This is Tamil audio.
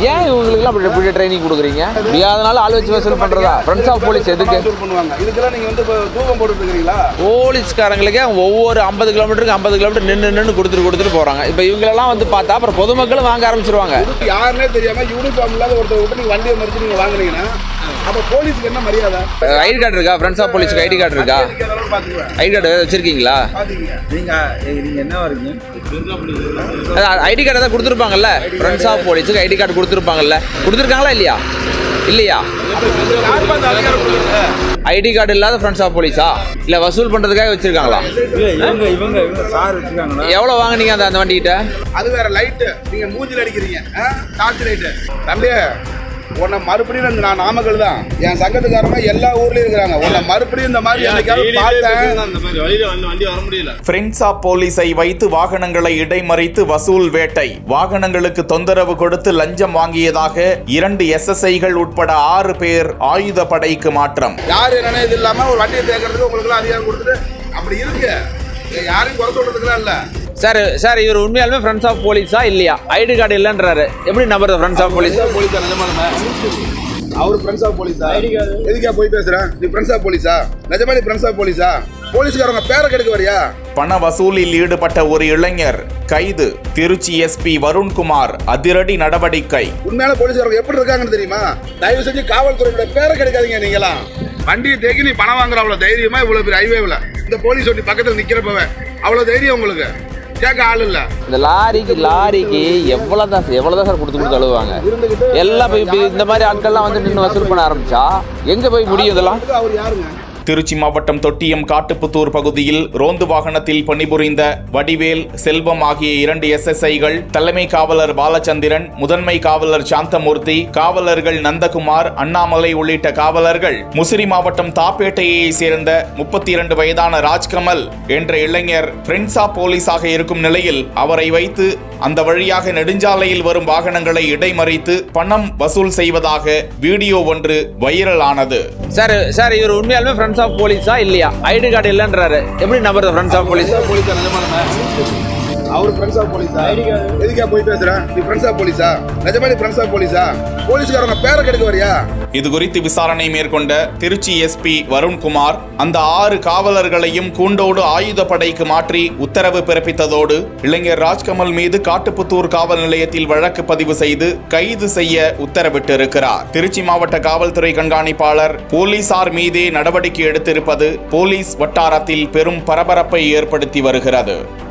ஏன் இவங்களுக்குலாம் அப்படி இப்படி ட்ரைனிங் கொடுக்குறீங்க முடியாதனால ஆள் வச்சு வசூல் பண்றதா ஃப்ரெண்ட்ஸ் ஆஃப் போலீஸ் எதுக்கு வசூல் பண்ணுவாங்க இதுக்கெல்லாம் நீங்க வந்து இப்போ தூக்கம் போட்டுட்டு இருக்கிறீங்களா போலீஸ்காரங்களுக்கு ஒவ்வொரு ஐம்பது கிலோமீட்டருக்கு ஐம்பது கிலோமீட்டர் நின்று நின்று கொடுத்துட்டு கொடுத்துட்டு போறாங்க இப்போ இவங்களெல்லாம் வந்து பார்த்தா அப்புறம் பொதுமக்களும் வாங்க ஆரம்பிச்சிருவாங்க யாருன்னே தெரியாம யூனிஃபார்ம் இல்லாத ஒருத்தர் விட்டு நீங்க வண்டியை மறிச்சு நீங்க வாங்குனீங்கன்னா அப்ப போலீஸ்க்கு என்ன மரியாதை ஐடி கார்டு இருக்கா ஃப்ரெண்ட்ஸ் ஆஃப் போலீஸ்க்கு ஐடி கார்டு இருக்கா அதெல்லாம் பாத்துக்குவேன் ஐடி கார்டு வச்சிருக்கீங்களா பாத்தீங்க நீங்க நீங்க என்ன வரீங்க ஐடி கார்டு தான் கொடுத்துருப்பாங்கல்ல ஃப்ரெண்ட்ஸ் ஆஃப் போலீஸுக்கு ஐடி கார்டு கொடுத்துருப்பாங்கல்ல கொடுத்துருக்காங்களா இல்லையா இல்லையா யார் பார்த்து அதிகாரம் கொடுக்குறது ஐடி கார்டு இல்லாத ஃப்ரெண்ட்ஸ் ஆஃப் போலீஸா இல்லை வசூல் பண்ணுறதுக்காக வச்சிருக்காங்களா இல்ல இவங்க இவங்க இவங்க சார் வச்சுக்காங்களா எவ்வளோ வாங்குனீங்க அந்த அந்த வண்டிக்கிட்ட அது வேற லைட்டு நீங்க மூஞ்சில அடிக்கிறீங்க டார்ச் லைட்டு தம்பி உன்னை மறுபடியும் இந்த நான் நாமக்கல் தான் என் சங்கத்துக்காரங்க எல்லா ஊர்லயும் இருக்கிறாங்க உன்னை மறுபடியும் இந்த மாதிரி என்னைக்காவது பார்த்தேன் அந்த மாதிரி வழியில வந்து வண்டி வர முடியல ஃப்ரெண்ட்ஸ் ஆஃப் போலீஸை வைத்து வாகனங்களை இடைமறித்து வசூல் வேட்டை வாகனங்களுக்கு தொந்தரவு கொடுத்து லஞ்சம் வாங்கியதாக இரண்டு எஸ்எஸ்ஐகள் உட்பட ஆறு பேர் ஆயுத படைக்கு மாற்றம் யார் என்னன்னு இது இல்லாம ஒரு வண்டியை தேக்கிறதுக்கு உங்களுக்கு அதிகாரம் கொடுத்துட்டு அப்படி இருக்கு இங்க யாரையும் குறை சொல்றதுக்குலாம் இல்ல சார் சார் இவர் உண்மையாலுமே ஃப்ரெண்ட்ஸ் ஆஃப் போலீஸா இல்லையா ஐடி கார்டு இல்லைன்றாரு எப்படி நம்புறது ஃப்ரெண்ட்ஸ் ஆஃப் போலீஸ் போலீஸா நிஜமாலுமே அவர் ஃப்ரெண்ட்ஸ் ஆஃப் போலீஸா எதுக்கா போய் பேசுற நீ ஃப்ரெண்ட்ஸ் ஆஃப் போலீஸா நிஜமா நீ ஃப்ரெண்ட்ஸ் ஆஃப் போலீஸா போலீஸ்காரங்க பேரை கெடுக்க வரியா பண வசூலில் ஈடுபட்ட ஒரு இளைஞர் கைது திருச்சி எஸ்பி வருண்குமார் அதிரடி நடவடிக்கை உண்மையான போலீஸ்காரங்க எப்படி இருக்காங்கன்னு தெரியுமா தயவு செஞ்சு காவல்துறையோட பேரை கெடுக்காதீங்க நீங்களாம் வண்டியை தேக்கி நீ பணம் வாங்குற அவ்வளவு தைரியமா இவ்வளவு பெரிய ஹைவேவில் இந்த போலீஸ் வண்டி பக்கத்தில் நிக்கிறப்பவே அவ்வளவு தைரியம் உங்களுக்கு கேட்க ஆள் இல்ல இந்த லாரிக்கு லாரிக்கு எவ்வளோ தான் எவ்வளோ தான் சார் கொடுத்து கொடுத்து அழுவாங்க எல்லாம் போய் இப்படி இந்த மாதிரி ஆட்கள்லாம் வந்து நின்று வசூல் பண்ண ஆரம்பிச்சா எங்கே போய் முடியும் இதெல்லாம் அவர் யாருங்க திருச்சி மாவட்டம் தொட்டியம் காட்டுப்புத்தூர் பகுதியில் ரோந்து வாகனத்தில் பணிபுரிந்த வடிவேல் செல்வம் ஆகிய இரண்டு எஸ்எஸ்ஐகள் தலைமை காவலர் பாலச்சந்திரன் முதன்மை காவலர் சாந்தமூர்த்தி காவலர்கள் நந்தகுமார் அண்ணாமலை உள்ளிட்ட காவலர்கள் முசிறி மாவட்டம் தாப்பேட்டையை சேர்ந்த முப்பத்தி இரண்டு வயதான ராஜ்கமல் என்ற இளைஞர் ஃப்ரெண்ட்ஸ் ஆஃப் போலீஸாக இருக்கும் நிலையில் அவரை வைத்து அந்த வழியாக நெடுஞ்சாலையில் வரும் வாகனங்களை இடைமறித்து பணம் வசூல் செய்வதாக வீடியோ ஒன்று வைரல் ஆனது சார் சார் இவர் உண்மையாலுமே ஃப்ரெண்ட்ஸ் ஆஃப் போலீஸா இல்லையா ஐடி கார்டு இல்லைன்றாரு எப்படி நம்புறது ஃப்ரெண்ட்ஸ் ஆஃப் போலீஸ் போலீஸா நிஜமாலுமே அவர் ஃப்ரெண்ட்ஸ் ஆஃப் போலீஸா எதுக்கா போய் பேசுற நீ ஃப்ரெண்ட்ஸ் ஆஃப் போலீஸா நிஜமா நீ ஃப்ரெண்ட்ஸ் ஆஃப் போலீஸா போலீஸ்காரங்க பேரை கெடுக்க வரியா இது குறித்து விசாரணை மேற்கொண்ட திருச்சி எஸ்பி வருண்குமார் அந்த ஆறு காவலர்களையும் கூண்டோடு ஆயுதப்படைக்கு மாற்றி உத்தரவு பிறப்பித்ததோடு இளைஞர் ராஜ்கமல் மீது காட்டுப்புத்தூர் காவல் நிலையத்தில் வழக்கு பதிவு செய்து கைது செய்ய உத்தரவிட்டிருக்கிறார் திருச்சி மாவட்ட காவல்துறை கண்காணிப்பாளர் போலீசார் மீதே நடவடிக்கை எடுத்திருப்பது போலீஸ் வட்டாரத்தில் பெரும் பரபரப்பை ஏற்படுத்தி வருகிறது